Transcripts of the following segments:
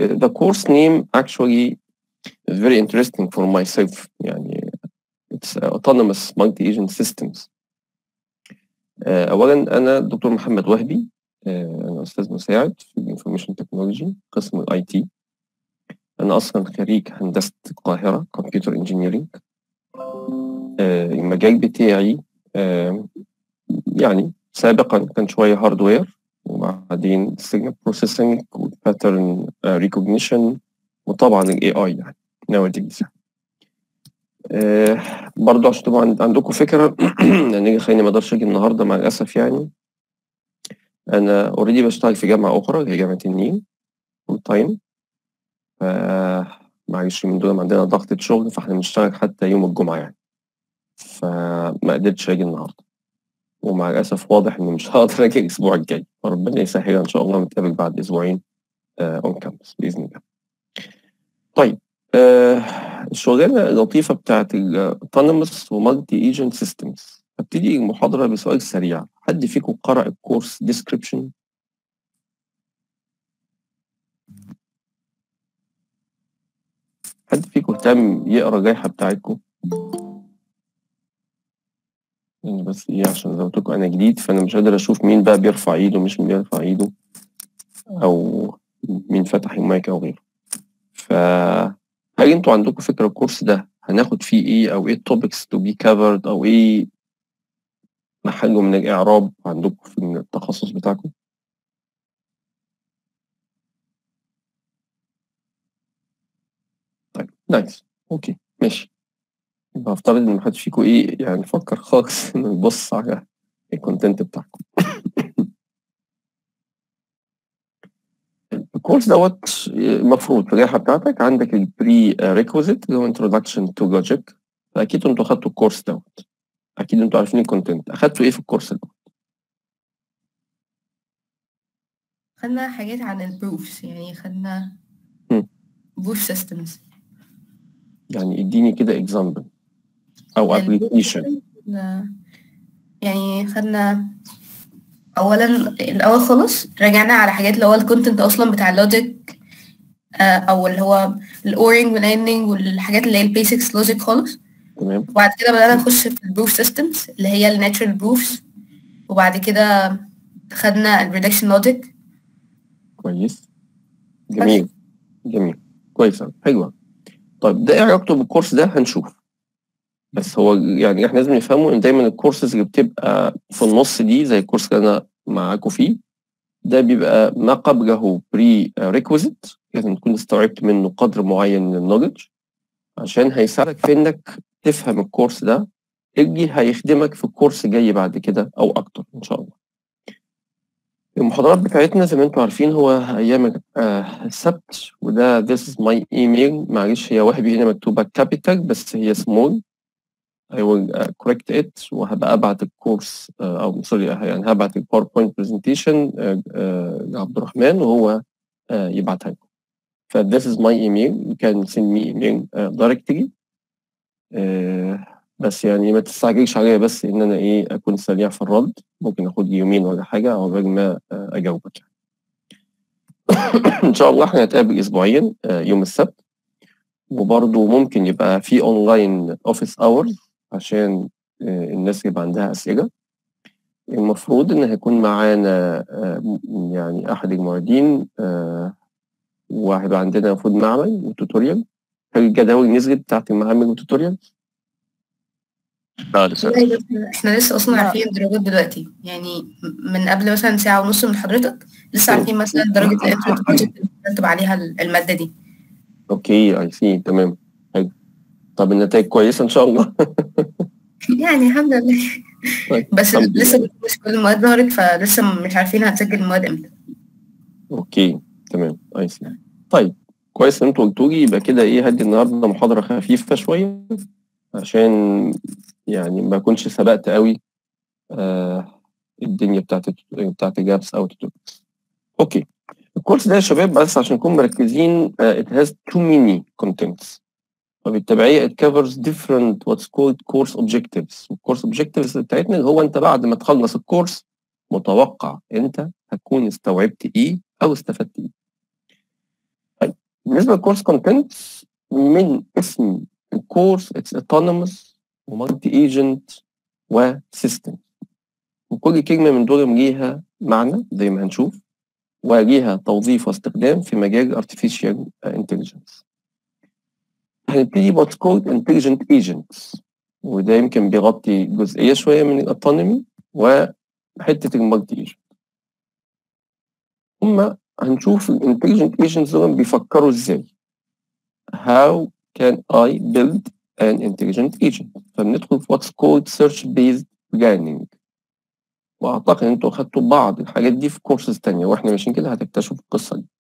the course name actually is very interesting for myself يعني it's autonomous multi-agent systems آه، اولا انا دكتور محمد وهبي آه، انا استاذ مساعد في الانفورميشن تكنولوجي قسم الاي تي انا اصلا خريج هندسه القاهره كمبيوتر انجينيرنج المجال بتاعي آه، يعني سابقا كان شويه هاردوير وبعدين سيجنال بروسيسنج وباترن ريكوجنيشن وطبعا الاي اي يعني nowadays آه برضو عشان تبقى عندكم فكره لان خليني ما اقدرش اجي النهارده مع الاسف يعني انا اوريدي بشتغل في جامعه اخرى هي جامعه النيل فول تايم ف معلش من دول عندنا ضغطة شغل فاحنا بنشتغل حتى يوم الجمعة يعني فما قدرتش اجي النهارده ومع الاسف واضح اني مش هقدر اجي الاسبوع الجاي فربنا يسهل ان شاء الله نتقابل بعد اسبوعين اون كامبس باذن الله طيب آه الشغلانه اللطيفه بتاعت الاوتونوموس ومالتي ايجنت سيستمز هبتدي المحاضره بسؤال سريع حد فيكم قرأ الكورس ديسكريبشن حد فيكم اهتم يقرا اللائحه بتاعتكم يعني بس ايه عشان زي ما قلت لكم انا جديد فانا مش قادر اشوف مين بقى بيرفع ايده مش مين بيرفع ايده او مين فتح المايك او غيره فهل انتوا عندكم فكره الكورس ده هناخد فيه ايه او ايه التوبكس تو بي كفرد او ايه محله من الاعراب عندكم في التخصص بتاعكم طيب نايس اوكي ماشي يبقى افترض ان محدش فيكم ايه يعني فكر خالص انه يبص على الكونتنت بتاعكم الكورس دوت المفروض في اللائحه بتاعتك عندك البري ريكوزيت اللي هو انتروداكشن تو لوجيك فاكيد انتوا خدتوا الكورس دوت اكيد انتوا عارفين الكونتنت اخدتوا ايه في الكورس دوت خدنا حاجات عن البروفس يعني خدنا مم. بروف سيستمز يعني اديني كده اكزامبل او ابلكيشن يعني خدنا اولا الاول خالص رجعنا على حاجات اللي هو الكونتنت اصلا بتاع اللوجيك او اللي هو الاورنج والاندنج والحاجات اللي هي البيسكس لوجيك خالص تمام وبعد كده بدأنا نخش في البروف سيستمز اللي هي الناتشرال بروفز وبعد كده خدنا الريدكشن لوجيك كويس جميل جميل كويس أوي. حلوة طيب ده ايه علاقته بالكورس ده هنشوف بس هو يعني احنا لازم نفهمه ان دايما الكورسز اللي بتبقى في النص دي زي الكورس اللي انا معاكم فيه ده بيبقى ما قبله بري ريكوزيت لازم تكون استوعبت منه قدر معين من النولج عشان هيساعدك في انك تفهم الكورس ده اللي هيخدمك في الكورس جاي بعد كده او اكتر ان شاء الله المحاضرات بتاعتنا زي ما انتم عارفين هو ايام آه، السبت وده this is my email معلش هي وهبي هنا مكتوبه كابيتال بس هي سمول I will uh, correct it وهبقى ابعت الكورس uh, او سوري يعني هبعت الباوربوينت برزنتيشن لعبد الرحمن وهو uh, يبعتها لكم ف this is my email you can send me email uh, directly uh, بس يعني ما تستعجلش عليا بس ان انا ايه اكون سريع في الرد ممكن اخد لي يومين ولا حاجه عقبال ما uh, اجاوبك ان شاء الله احنا هنتقابل اسبوعيا uh, يوم السبت وبرضه ممكن يبقى في اونلاين اوفيس اورز عشان آه، الناس اللي يبقى عندها اسئله المفروض ان هيكون معانا آه، يعني احد المعيدين آه، وهيبقى عندنا المفروض معمل وتوتوريال هل الجداول نزلت بتاعت المعامل والتوتوريال؟ لا لسه احنا لسه اصلا لا. عارفين الدرجات دلوقتي يعني من قبل مثلا ساعة ونص من حضرتك لسه عارفين مثلا درجة الانترو بروجكت اللي بنكتب عليها المادة دي اوكي اي سي تمام حلو طب النتائج كويسه ان شاء الله يعني الحمد لله طيب بس الحمد لسه لله. مش كل المواد ظهرت فلسه مش عارفين هنسجل المواد امتى اوكي تمام اي سي طيب كويس ان انتوا قلتوا لي يبقى كده ايه هدي النهارده محاضره خفيفه شويه عشان يعني ما اكونش سبقت قوي آه الدنيا بتاعت بتاعت جابس او توتوريالز اوكي الكورس ده يا شباب بس عشان نكون مركزين آه it has too many contents وبالتبعية it covers different what's called course objectives والcourse objectives بتاعتنا اللي هو انت بعد ما تخلص الكورس متوقع انت هتكون استوعبت ايه او استفدت ايه طيب بالنسبه للكورس كونتنت من اسم الكورس اتس autonomous ومالتي ايجنت وسيستم وكل كلمه من دول ليها معنى زي ما هنشوف وليها توظيف واستخدام في مجال artificial intelligence هنبتدي بوتس كولد intelligent agents وده يمكن بيغطي جزئيه شويه من الاوتونومي وحته المالتي ايجنت هما هنشوف الانتليجنت ايجنتس دول بيفكروا ازاي how can I build an intelligent agent فبندخل في what's called search based planning واعتقد انتوا خدتوا بعض الحاجات دي في كورسز تانية واحنا ماشيين كده هتكتشفوا القصة دي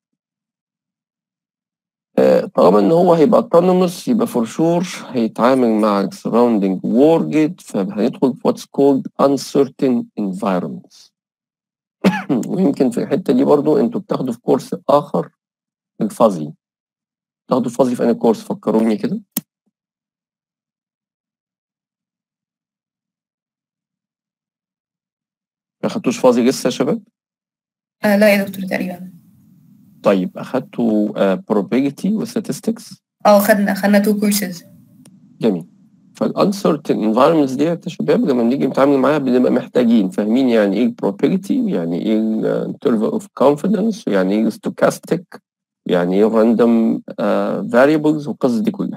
آه، طالما ان هو هيبقى autonomous يبقى for sure هيتعامل مع ال surrounding world فهندخل في what's called uncertain environments ويمكن في الحتة دي برضو انتوا بتاخدوا في كورس اخر الفازي تاخدوا فازي في انهي كورس فكروني كده ما خدتوش فازي لسه يا شباب آه لا يا دكتور تقريبا طيب اخدتوا uh, probability و statistics اه خدنا خدنا تو كورسز جميل فالuncertain environments دي يا شباب لما بنيجي نتعامل معاها بنبقى محتاجين فاهمين يعني ايه probability يعني ايه ال interval of confidence يعني ايه stochastic يعني ايه random uh, variables والقصص دي كلها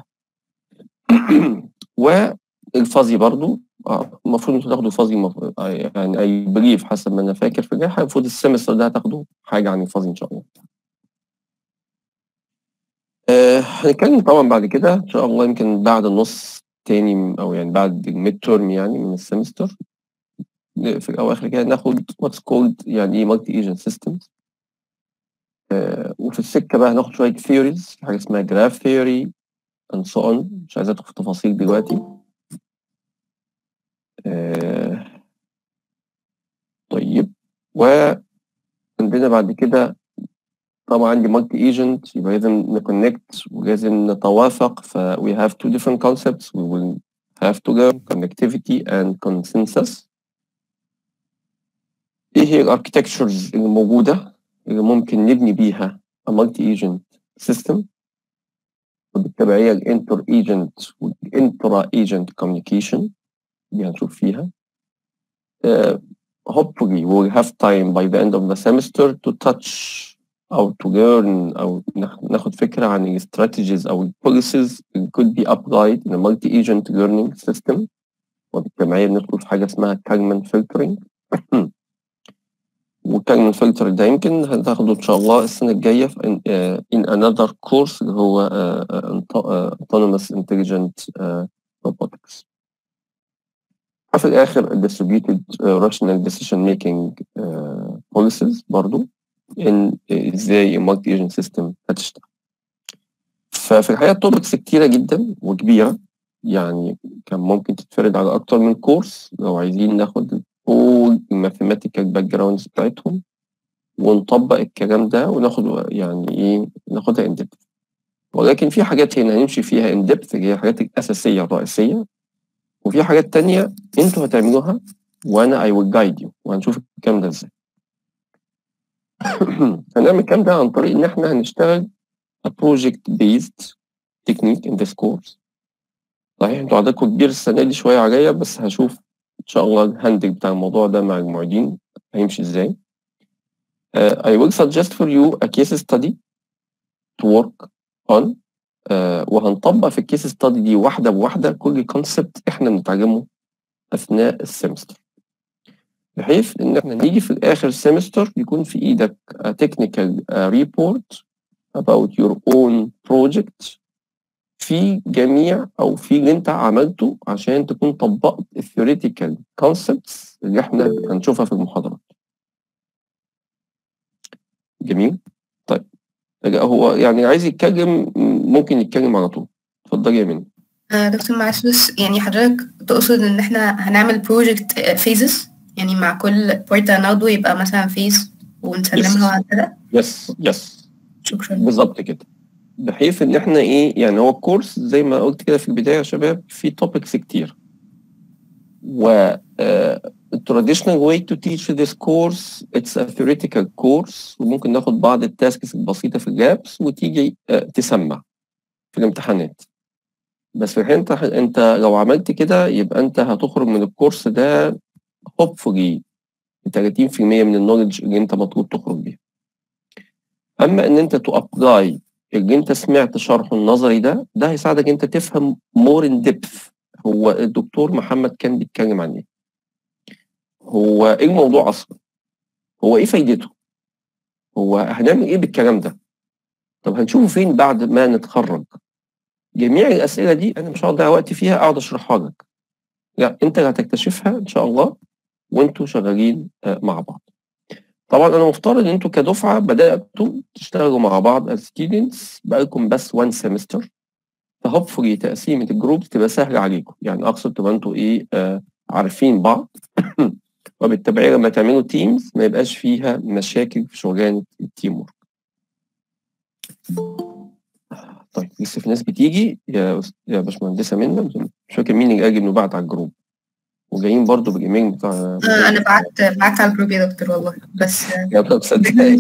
والفازي برضو آه، المفروض انتوا تاخدوا فازي مف... آه، يعني اي بليف حسب ما انا فاكر في الجاي المفروض السمستر ده هتاخدوا حاجه عن الفازي ان شاء الله آه، هنتكلم طبعا بعد كده ان شاء الله يمكن بعد النص تاني او يعني بعد الميد تيرم يعني من السمستر في الاواخر كده ناخد واتس كولد يعني ايه مالتي ايجنت سيستمز وفي السكه بقى هناخد شويه ثيوريز حاجه اسمها جراف ثيوري and so on مش عايز ادخل في تفاصيل دلوقتي آه، طيب وعندنا بعد كده طبعا عندي مالتي ايجنت يبقى لازم نكونكت ولازم نتوافق ف we have two different concepts we will have to learn connectivity and consensus ايه هي الاركتكتشرز اللي موجودة اللي ممكن نبني بيها a multi agent system وبالتبعية الانتر ايجنت والانترا ايجنت communication دي هنشوف فيها uh, hopefully we'll have time by the end of the semester to touch أو to learn أو ناخ- ناخد فكرة عن ال strategies أو ال policies that could be applied in a multi-agent learning system وبالتبعية بندخل في حاجة اسمها Kalman filtering وكالمان فلتر ده يمكن هتاخده إن شاء الله السنة الجاية في in, uh, in another course اللي هو uh, uh, uh, Autonomous Intelligent uh, Robotics وفي الآخر ال distributed uh, rational decision making uh, policies برضو إن إزاي المالتي ايجنت سيستم هتشتغل ففي الحقيقة توبكس كتيرة جدا وكبيرة يعني كان ممكن تتفرد على أكتر من كورس لو عايزين ناخد all الماثيماتيكال باك جراوندز بتاعتهم ونطبق الكلام ده وناخد يعني ايه ناخدها ان ديبث ولكن في حاجات هنا هنمشي فيها ان ديبث اللي هي الحاجات الاساسيه الرئيسيه وفي حاجات تانية انتوا هتعملوها وانا اي ويل جايد يو وهنشوف الكلام ده ازاي هنعمل الكلام ده عن طريق ان احنا هنشتغل a project based technique in this course صحيح انتوا عددكم كبير السنه دي شويه عليا بس هشوف ان شاء الله الهاندل بتاع الموضوع ده مع المعيدين هيمشي ازاي uh, I will suggest for you a case study to work on uh, وهنطبق في الكيس ستادي دي واحده بواحده كل كونسبت احنا بنتعلمه اثناء السمستر بحيث ان احنا نيجي في الاخر سمستر يكون في ايدك a technical uh, report about your own project في جميع او في اللي انت عملته عشان تكون طبقت الثيوريتيكال كونسبتس اللي احنا هنشوفها في المحاضرات جميل طيب لا، هو يعني عايز يتكلم ممكن يتكلم على طول اتفضلي يا منى آه دكتور معلش بس يعني حضرتك تقصد ان احنا هنعمل بروجكت فيزز يعني مع كل بارت هناخده يبقى مثلا فيز ونسلمها كده يس يس شكرا بالظبط كده بحيث ان احنا ايه يعني هو الكورس زي ما قلت كده في البدايه يا شباب في توبكس كتير و آه، انتوا traditional way to teach this course it's a theoretical course وممكن ناخد بعض التاسكس البسيطة في الجابس وتيجي آه، تسمع في الامتحانات بس في الحقيقة انت انت لو عملت كده يبقى انت هتخرج من الكورس ده hopefully 30% من النولج اللي انت مطلوب تخرج بيها اما ان انت تو ابلاي اللي انت سمعت شرحه النظري ده ده هيساعدك انت تفهم مور ان ديبث هو الدكتور محمد كان بيتكلم عن ايه هو ايه الموضوع اصلا هو ايه فايدته هو هنعمل ايه بالكلام ده طب هنشوفه فين بعد ما نتخرج جميع الاسئله دي انا مش هقعد اضيع وقت فيها اقعد اشرحها لك لا انت اللي هتكتشفها ان شاء الله وانتوا شغالين آه، مع بعض طبعا انا مفترض ان انتوا كدفعه بداتوا تشتغلوا مع بعض as students بقالكم بس one semester فهوبفully تقسيمه الجروب تبقى سهله عليكم يعني اقصد تبقى انتوا ايه آه عارفين بعض وبالتبعيه لما تعملوا تيمز ما يبقاش فيها مشاكل في شغلانه التيم ورك طيب لسه في ناس بتيجي يا أس- يا باشمهندسه منى مش فاكر مين اللي قال انه بعت على الجروب وجايين برضو بالجيمين بتاع آه، انا بعت بعت على الجروب يا دكتور والله بس آه، يا طب صدقني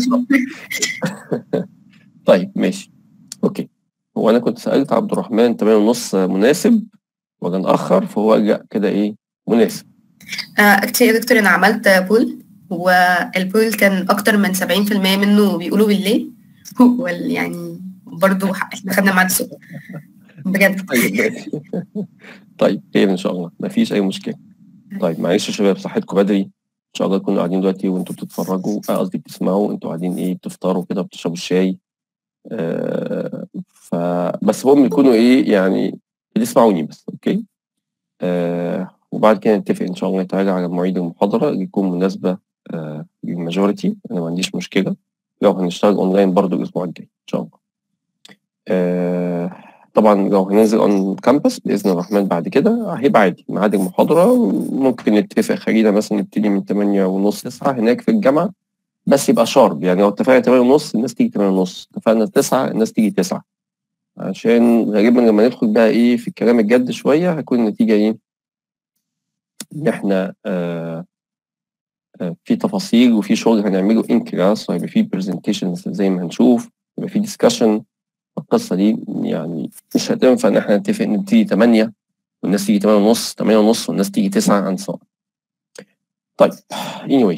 طيب ماشي اوكي هو انا كنت سالت عبد الرحمن 8 ونص مناسب ولا ناخر فهو لا كده ايه مناسب اكتشلي يا دكتور انا عملت بول والبول كان اكتر من 70% منه بيقولوا بالليل وال يعني برضو احنا خدنا ميعاد الصبح بجد طيب ماشي طيب خير ان شاء الله مفيش اي مشكله طيب معلش يا شباب صحتكم بدري ان شاء الله تكونوا قاعدين دلوقتي وانتوا بتتفرجوا آه، قصدي بتسمعوا انتوا قاعدين ايه بتفطروا كده بتشربوا الشاي آه فبس المهم يكونوا ايه يعني بتسمعوني بس اوكي آه وبعد كده نتفق ان شاء الله نتراجع على مواعيد المحاضره اللي يكون مناسبه آه للماجوريتي انا ما عنديش مشكله لو هنشتغل اونلاين برضو الاسبوع الجاي ان شاء الله آه طبعا لو هننزل اون كامبس باذن الرحمن بعد كده هيبقى عادي ميعاد المحاضره ممكن نتفق خلينا مثلا نبتدي من 8 ونص 9 هناك في الجامعه بس يبقى شارب يعني لو اتفقنا 8 ونص الناس تيجي 8 ونص اتفقنا 9 الناس تيجي 9 عشان غالبا لما ندخل بقى ايه في الكلام الجد شويه هيكون النتيجه ايه ان احنا آه آه في تفاصيل وفي شغل هنعمله ان كلاس وهيبقى في برزنتيشنز زي ما هنشوف يبقى في ديسكشن القصه دي يعني مش هتنفع ان احنا نتفق نبتدي 8 والناس تيجي 8 ونص 8 ونص والناس تيجي 9 عن صار طيب anyway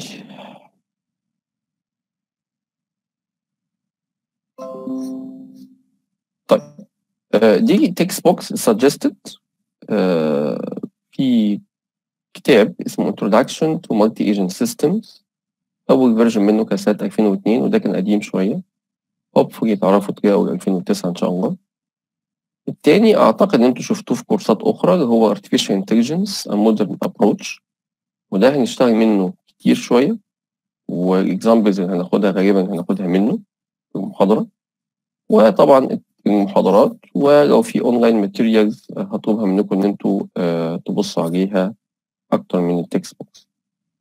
طيب آه، دي تكست بوكس suggested آه، في كتاب اسمه Introduction to Multi-Agent Systems أول فيرجن منه كان سنة 2002 وده كان قديم شوية hopefully تعرفوا تلاقوا 2009 إن شاء الله التاني أعتقد إن أنتوا شفتوه في كورسات أخرى اللي هو Artificial Intelligence a Modern Approach وده هنشتغل منه كتير شوية والإكزامبلز اللي هناخدها غالبا هناخدها منه في المحاضرة وطبعا المحاضرات ولو في اونلاين ماتيريالز هطلبها منكم ان انتوا آه، تبصوا عليها اكتر من التكست بوكس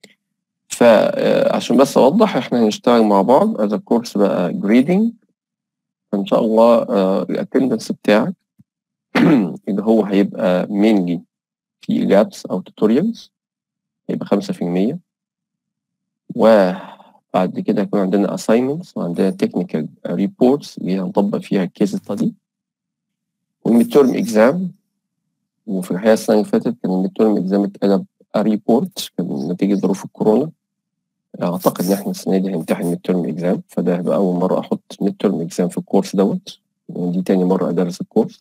فعشان بس اوضح احنا هنشتغل مع بعض از كورس بقى جريدنج فان شاء الله الاتندنس بتاعك اللي هو هيبقى mainly في لابس او توتوريالز هيبقى 5% وبعد كده هيكون عندنا assignments وعندنا technical reports اللي هنطبق فيها الكيس ستادي والميد تيرم اكزام وفي الحقيقه السنه اللي فاتت كان الميد تيرم اكزام اتقلب ريبورت كان نتيجه ظروف الكورونا اعتقد ان احنا السنه دي هنمتحن ميد تيرم اكزام فده هيبقى اول مره احط ميد تيرم اكزام في الكورس دوت ودي تاني مره ادرس الكورس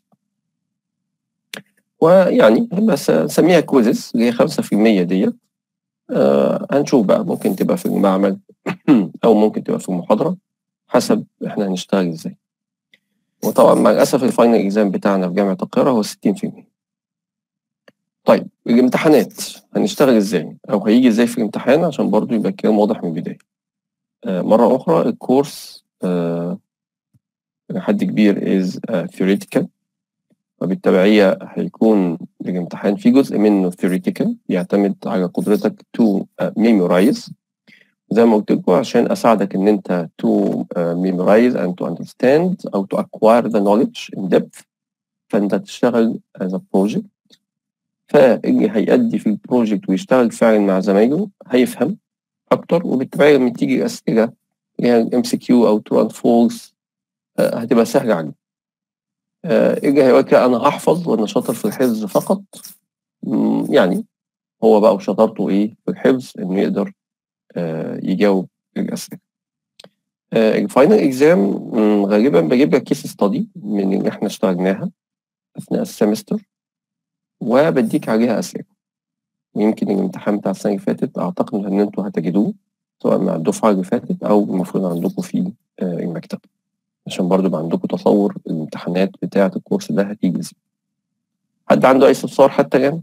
ويعني بس نسميها كويزز اللي هي 5% ديت آه هنشوف بقى ممكن تبقى في المعمل او ممكن تبقى في المحاضره حسب احنا هنشتغل ازاي وطبعا مع الاسف الفاينل اكزام بتاعنا في جامعه القاهره هو 60% طيب الامتحانات هنشتغل ازاي او هيجي ازاي في الامتحان عشان برضو يبقى الكلام واضح من البدايه آه مره اخرى الكورس آه لحد كبير از theoretical وبالتبعية هيكون الامتحان في جزء منه theoretical يعتمد على قدرتك to uh, memorize زي ما قلت لكم عشان أساعدك إن أنت to uh, memorize and to understand أو to acquire the knowledge in depth فأنت تشتغل as a project فاللي هيأدي في البروجكت ويشتغل فعلا مع زمايله هيفهم اكتر وبالتالي لما تيجي الاسئله اللي هي الام سي كيو او ترو اند فولس هتبقى سهله عليه آه، يجي هيقول لك انا هحفظ وانا شاطر في الحفظ فقط مم، يعني هو بقى وشطارته ايه في الحفظ انه يقدر آه، يجاوب الاسئله الفاينل اكزام غالبا بجيب لك كيس ستادي من اللي احنا اشتغلناها اثناء السمستر وبديك عليها اسئله ويمكن الامتحان بتاع السنه اللي فاتت اعتقد ان انتوا هتجدوه سواء مع الدفعه اللي فاتت او المفروض عندكم في آه، المكتب عشان برضو يبقى عندكم تصور الامتحانات بتاعه الكورس ده هتيجي ازاي حد عنده اي استفسار حتى الان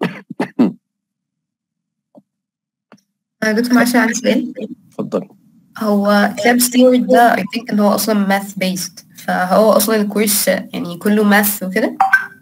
انا دكتور معلش عندي سؤال اتفضل هو كلاب ستيورد ده I think ان هو اصلا math based فهو اصلا الكورس يعني كله math وكده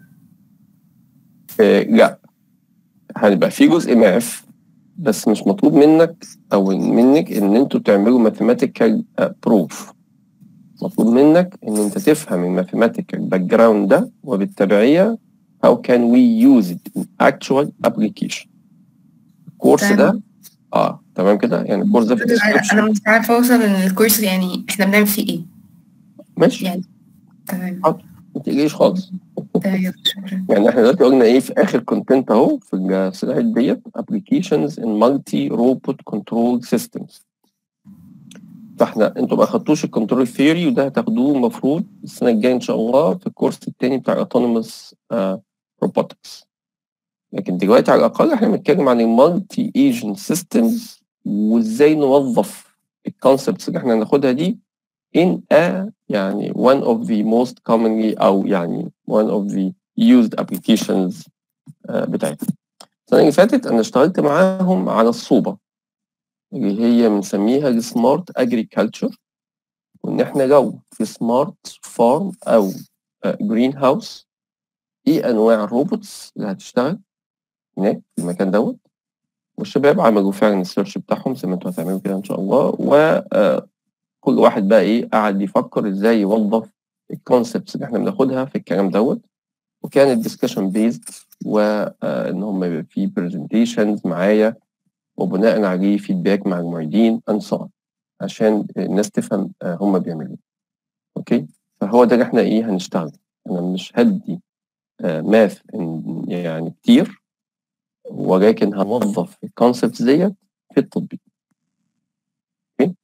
آه، لا هيبقى في جزء ماث بس مش مطلوب منك او منك ان انتوا تعملوا ماثيماتيكال بروف مطلوب منك ان انت تفهم الماثيماتيكال باك جراوند ده وبالتبعيه how can we use it in actual application الكورس ده اه تمام كده يعني الكورس ده في انا الديسكربشن أنا مش عارفه اوصل ان الكورس يعني احنا بنعمل فيه ايه ماشي يعني تمام ما تقلقيش خالص تمام شكرا يعني احنا دلوقتي قلنا ايه في اخر كونتنت اهو في السلايد ديت applications in multi robot control systems فاحنا انتوا ما اخدتوش الكنترول ثيوري وده هتاخدوه المفروض السنه الجايه ان شاء الله في الكورس التاني بتاع autonomous روبوتكس لكن دلوقتي على الاقل احنا بنتكلم عن المالتي ايجنت سيستمز وازاي نوظف الكونسبتس اللي احنا هناخدها دي in a يعني one of the most commonly او يعني one of the used applications آه، بتاعتنا. السنة اللي فاتت أنا اشتغلت معاهم على الصوبة اللي هي بنسميها السمارت اجريكلتشر وإن إحنا لو في سمارت فارم أو جرين هاوس إيه أنواع الروبوتس اللي هتشتغل هناك في المكان دوت والشباب عملوا فعلا السيرش بتاعهم زي ما انتوا هتعملوا كده إن شاء الله وكل واحد بقى إيه قعد يفكر إزاي يوظف الكونسبتس اللي إحنا بناخدها في الكلام دوت وكان الديسكشن بيزد وان هم يبقى في برزنتيشنز معايا وبناء عليه فيدباك مع المعيدين and so on عشان الناس تفهم آه، هم بيعملوا ايه اوكي فهو ده اللي احنا ايه هنشتغل انا مش هدي ماث يعني كتير ولكن هنوظف الكونسبتس ديت في التطبيق اوكي